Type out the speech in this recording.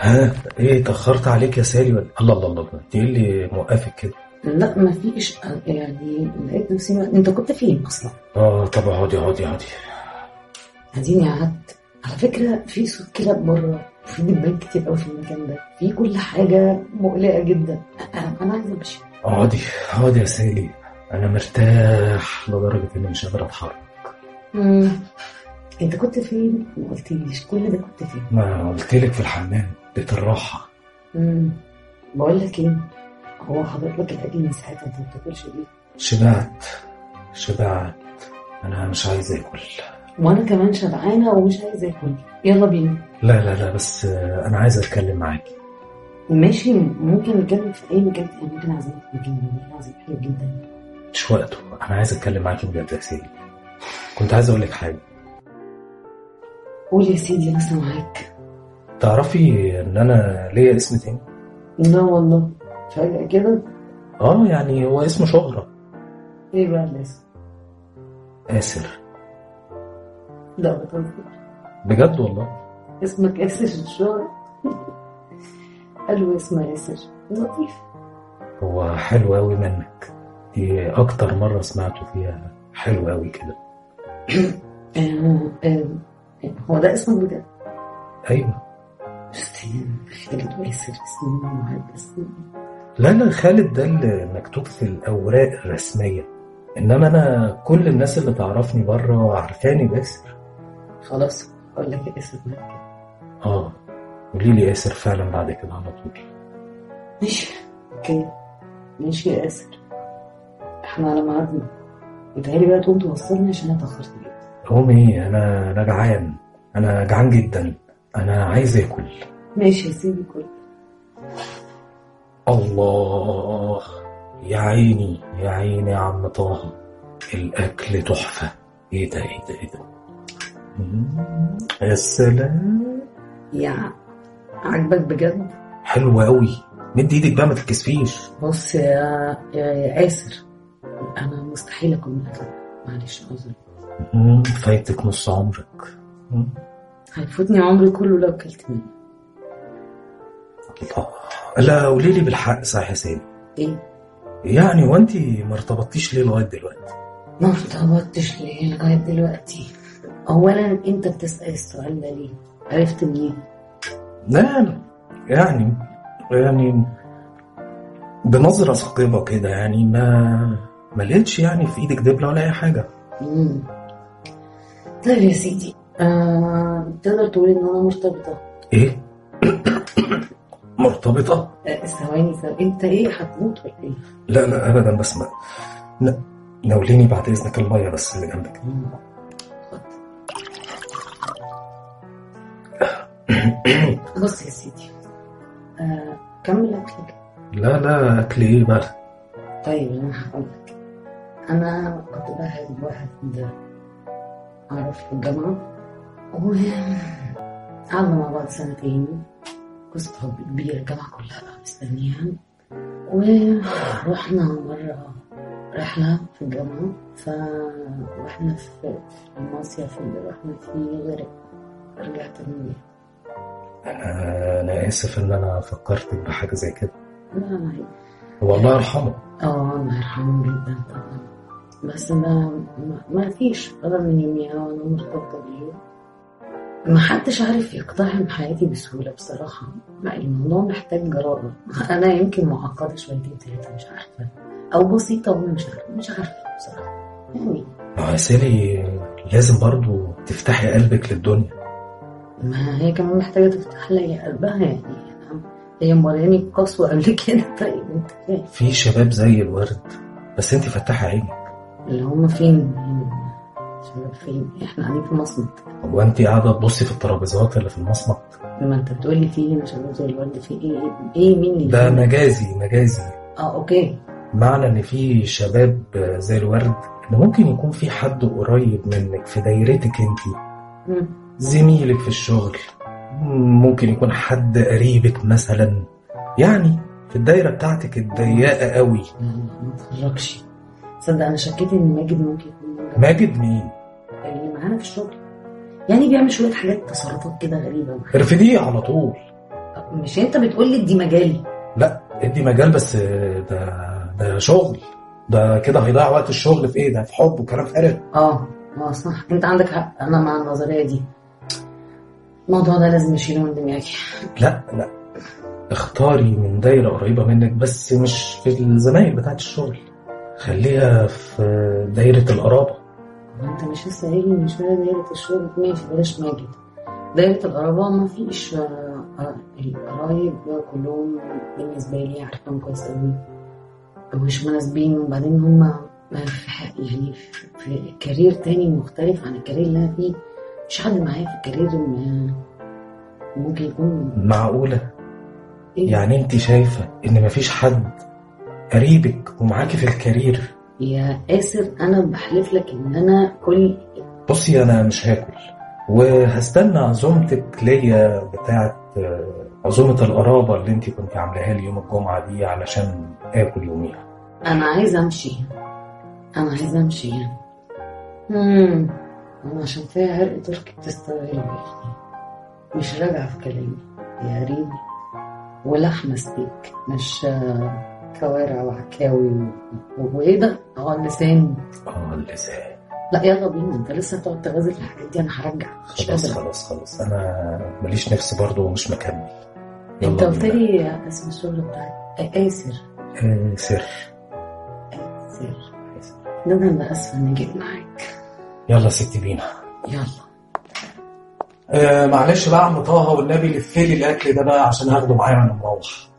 ها ايه اتأخرت عليك يا سالي ولا الله الله الله انت ايه اللي موقفك كده لا ما فيش يعني لقيت نفسي انت كنت فين اصلا اه طب اقعدي اقعدي اقعدي اديني قعدت على فكره في صوت كلاب بره في دبان كتير قوي في المكان ده في كل حاجه مقلقه جدا انا انا عايزه امشي اقعدي اقعدي يا سالي انا مرتاح لدرجة اني مش قادر اتحرك مم. انت كنت فين ما قلتليش كل ده كنت فين ما قلت لك في الحمام بيت الراحة مم. بقول لك ايه هو حضرتك لك الاكل من ساعتها انت ما بتاكلش ليه شبعت شبعت انا مش عايز اكل وانا كمان شبعانه ومش عايزه اكل يلا بينا لا لا لا بس آه، انا عايز اتكلم معاكي ماشي ممكن نتكلم في اي مكان تاني ممكن اعزمك في مكان والله العظيم حلو جدا مش وقته انا عايز اتكلم معاكي بجد يا سالي كنت عايز اقول لك حاجة قول يا سيدي انا سامعاك تعرفي ان انا ليا اسم تاني لا والله فجأة كده اه يعني هو اسمه شهرة ايه بقى الاسم آسر لا بتهزر بجد والله اسمك ياسر الشهر حلو اسم ياسر لطيف هو حلو قوي منك دي اكتر مرة سمعته فيها حلو قوي كده آه آه هو ده اسمك بجد ايوه بس خالد وياسر اسمه واحد بس لا لا خالد ده اللي مكتوب في الاوراق الرسمية انما انا كل الناس اللي تعرفني بره عارفاني باسر خلاص اقول لك ياسر بعد كده اه قولي لي ياسر فعلا بعد كده على طول ماشي اوكي ماشي يا ياسر احنا على ميعادنا متهيألي بقى تقوم توصلني عشان انا اتأخرت جدا قوم ايه انا انا جعان انا جعان جدا انا عايز اكل ماشي يا سيدي كل الله يا عيني يا عيني يا عم طه الاكل تحفه ايه ده ايه ده ايه ده مم، يا سلام يا عاجبك بجد حلو قوي مد ايدك بقى ما تتكسفيش بص يا يا يا ياسر انا مستحيل اكون معاك معلش اعذر مم، فايتك نص عمرك مم، هيفوتني عمري كله لو اكلت منه الله لا قولي لي بالحق صح يا سيدي ايه يعني وانت ما ارتبطتيش ليه لغايه دلوقتي ما ارتبطتش ليه لغايه دلوقتي اولا انت بتسال السؤال ده ليه عرفت منين لا يعني يعني بنظرة ثاقبة كده يعني ما ما لقيتش يعني في ايدك دبلة ولا اي حاجة مم. طيب يا سيدي آه، تقدر تقول ان انا مرتبطه ايه مرتبطة آه، ثواني ثواني انت ايه هتموت ولا ايه؟ لا لا ابدا بس ما لا ناوليني بعد اذنك المية بس اللي جنبك مم. خد. بص يا سيدي آه، كمل اكلك لا لا اكل ايه بقى طيب انا هقول لك انا كنت بهاجم واحد اعرف في الجامعه وقعدنا مع بعض سنتين قصة حب كبيرة الجامعة كلها بقى مستنيها ورحنا مرة رحلة في الجامعة ف واحنا في في المصيف اللي رحنا فيه غرق رجعت مني انا انا اسف ان انا فكرتك بحاجة زي كده لا لا هو الله يرحمه اه الله يرحمه جدا طبعا بس ده ما, ما فيش بدل من يوميها وانا مرتبطة بيه ما حدش عارف يقتحم حياتي بسهولة بصراحة لا الموضوع محتاج جرأة أنا يمكن معقدة شويتين تلاتة مش عارفة أو بسيطة وأنا مش عارفة مش عارفة بصراحة يعني ما هو سالي لازم برضو تفتحي قلبك للدنيا ما هي كمان محتاجة تفتح لي قلبها يعني هي مورياني قسوة قبل كده طيب انت فاهم في شباب زي الورد بس انت فتحي عينك اللي هم فين شباب فين احنا قاعدين في مصمت هو انت قاعده تبصي في الترابيزات اللي في المصمت لما انت بتقول لي في هنا شباب زي الورد في ايه ايه, إيه مين اللي ده فين؟ مجازي مجازي اه اوكي معنى ان في شباب زي الورد ان ممكن يكون في حد قريب منك في دايرتك انت مم. زميلك في الشغل ممكن يكون حد قريبك مثلا يعني في الدايره بتاعتك الضيقه قوي لا لا ما تخرجش تصدق انا شكيت ان ماجد ممكن يكون من جنب ماجد مين اللي معانا في الشغل يعني بيعمل شويه حاجات تصرفات كده غريبه ارفديه على طول مش انت بتقول لي دي مجالي لا ادي مجال بس ده ده شغل ده كده هيضيع وقت الشغل في ايه ده في حب وكلام فارغ اه اه صح انت عندك حق انا مع النظريه دي الموضوع ده لازم نشيله من دماغي لا لا اختاري من دايرة قريبة منك بس مش في الزمايل بتاعت الشغل خليها في دايرة القرابة ما انت مش لسه قايل من شويه دايره الشغل ماشي بلاش ماجد دايره القرابه ما فيش آه، آه، القرايب كلهم بالنسبه لي عارفهم كويس قوي مش مناسبين وبعدين هم في حق يعني في- في كارير تاني مختلف عن الكارير اللي انا فيه مش حد معايا في الكارير ما- ممكن يكون معقولة إيه؟ يعني انت شايفة ان مفيش حد قريبك ومعاكي في الكارير يا آسر أنا بحلف لك إن أنا كل بصي انا مش هاكل وهستنى عزومتك ليا بتاعت آه، عزومة القرابة اللي انت كنت عاملاها لي يوم الجمعة دي علشان اكل يوميها أنا عايزة أمشي أنا عايزة أمشي يعني مم. أنا عشان فيها عرق تركي بتستغل يعني مش راجعة في كلامي يا ريدي ولحمة ستيك مش آه، كوارع وعكاوي و- و- وإيه ده؟ اه اللسان اه اللسان لا يلا بينا انت لسه هتقعد تغازل في الحاجات دي انا هرجع مش خلاص قادرة خلاص خلاص انا ماليش نفس برضه ومش مكمل انت يلا قلت بينا. لي اسم الشغل بتاعك آسر آه، سر آسر ده انا اللي اسفه اني جيت معاك يلا ست بينا يلا آه معلش بقى يا عم طه والنبي لفلي الاكل ده بقى عشان هاخده معايا وانا مروح